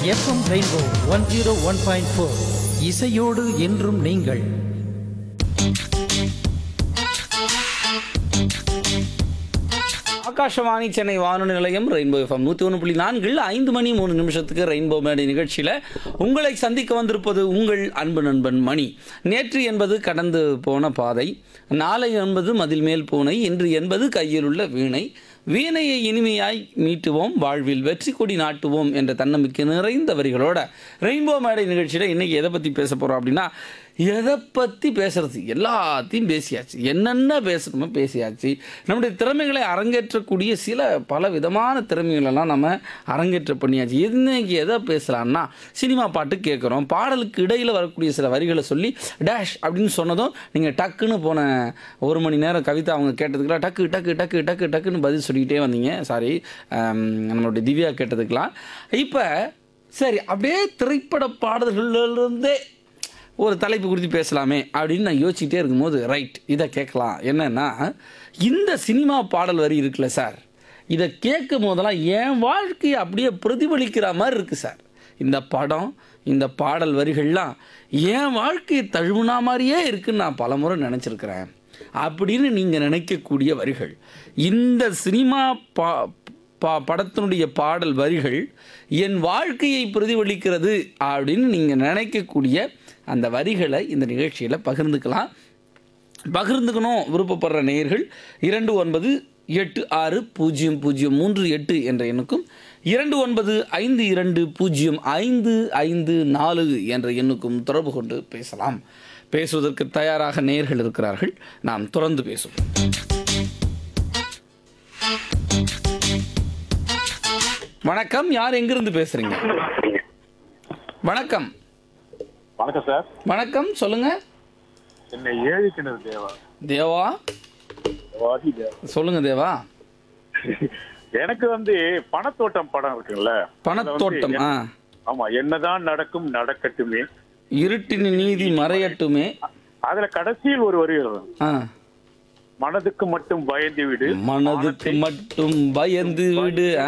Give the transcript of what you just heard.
FM rainbow one zero one point four இசையோடு என்றும் நீங்கள் ஆகாஷவாணி சென்னை வானொலி நிலையம் ரெயின்போ எஃப்எம் நூற்றி ஒன்று புள்ளி நான்கில் ஐந்து மணி மூணு நிமிஷத்துக்கு ரெயின்போ மேடை நிகழ்ச்சியில் உங்களை சந்திக்க வந்திருப்பது உங்கள் அன்பு நண்பன் மணி நேற்று என்பது கடந்து போன பாதை நாளை என்பது மதில் மேல் பூனை இன்று என்பது கையில் உள்ள வீணை வீணையை இனிமையாய் மீட்டுவோம் வாழ்வில் வெற்றி கொடி நாட்டுவோம் என்ற தன்னம்பிக்கை நிறைந்த வரிகளோட ரெயின்போ மேடை நிகழ்ச்சியில் இன்னைக்கு எதை பற்றி பேச போகிறோம் அப்படின்னா எதை பற்றி பேசுறது எல்லாத்தையும் பேசியாச்சு என்னென்ன பேசணுமோ பேசியாச்சு நம்முடைய திறமைகளை அரங்கேற்றக்கூடிய சில பல விதமான திறமைகளெல்லாம் நம்ம அரங்கேற்ற பண்ணியாச்சு இன்னைக்கு எதை பேசலாம்னா சினிமா பாட்டு கேட்குறோம் பாடலுக்கு இடையில் வரக்கூடிய சில வரிகளை சொல்லி டேஷ் அப்படின்னு சொன்னதும் நீங்கள் டக்குன்னு போன ஒரு மணி நேரம் கவிதா அவங்க கேட்டதுக்கெல்லாம் டக்கு டக்கு டக்கு டக்கு டக்குன்னு பதில் சொல்லிக்கிட்டே வந்தீங்க சாரி நம்மளுடைய திவ்யா கேட்டதுக்கெல்லாம் இப்போ சரி அப்படியே திரைப்பட பாடல்கள்லேருந்தே ஒரு தலைப்பு குறித்து பேசலாமே அப்படின்னு நான் யோசிச்சுட்டே இருக்கும்போது ரைட் இதை கேட்கலாம் என்னன்னா இந்த சினிமா பாடல் வரி இருக்குல்ல சார் இதை கேட்கும் போதெல்லாம் என் வாழ்க்கையை அப்படியே பிரதிபலிக்கிற மாதிரி இருக்குது சார் இந்த படம் இந்த பாடல் வரிகள்லாம் என் வாழ்க்கையை தழுவுனா மாதிரியே இருக்குன்னு நான் பலமுறை நினச்சிருக்கிறேன் அப்படின்னு நீங்கள் நினைக்கக்கூடிய வரிகள் இந்த சினிமா பா பா படத்தினுடைய பாடல் வரிகள் என் வாழ்க்கையை பிரதிபலிக்கிறது அப்படின்னு நீங்கள் நினைக்கக்கூடிய அந்த வரிகளை இந்த நிகழ்ச்சியில் பகிர்ந்துக்கலாம் பகிர்ந்துக்கணும் விருப்பப்படுற நேயர்கள் இரண்டு ஒன்பது எட்டு ஆறு பூஜ்ஜியம் பூஜ்ஜியம் மூன்று எட்டு என்ற எண்ணுக்கும் இரண்டு ஒன்பது ஐந்து இரண்டு பூஜ்ஜியம் ஐந்து ஐந்து நாலு என்ற எண்ணுக்கும் தொடர்பு கொண்டு பேசலாம் பேசுவதற்கு தயாராக நேயர்கள் இருக்கிறார்கள் நாம் தொடர்ந்து பேசுவோம் வணக்கம் யார் எங்கிருந்து பேசுறீங்க வணக்கம் வணக்கம் சார் வணக்கம் சொல்லுங்க என்னை ஏழு கிணறு தேவா தேவா வாதி தேவா சொல்லுங்க தேவா எனக்கு வந்து பணத்தோட்டம் படம் இருக்குல்ல பணத்தோட்டம் ஆ ஆமா என்னதான் நடக்கும் நடக்கட்டுமே இருட்டின் நீதி மறையட்டுமே அதுல கடைசியில் ஒரு வரி வரும் ஆ மனதுக்கு மட்டும் பயந்து விடு மனதுக்கு மட்டும் பயந்து விடு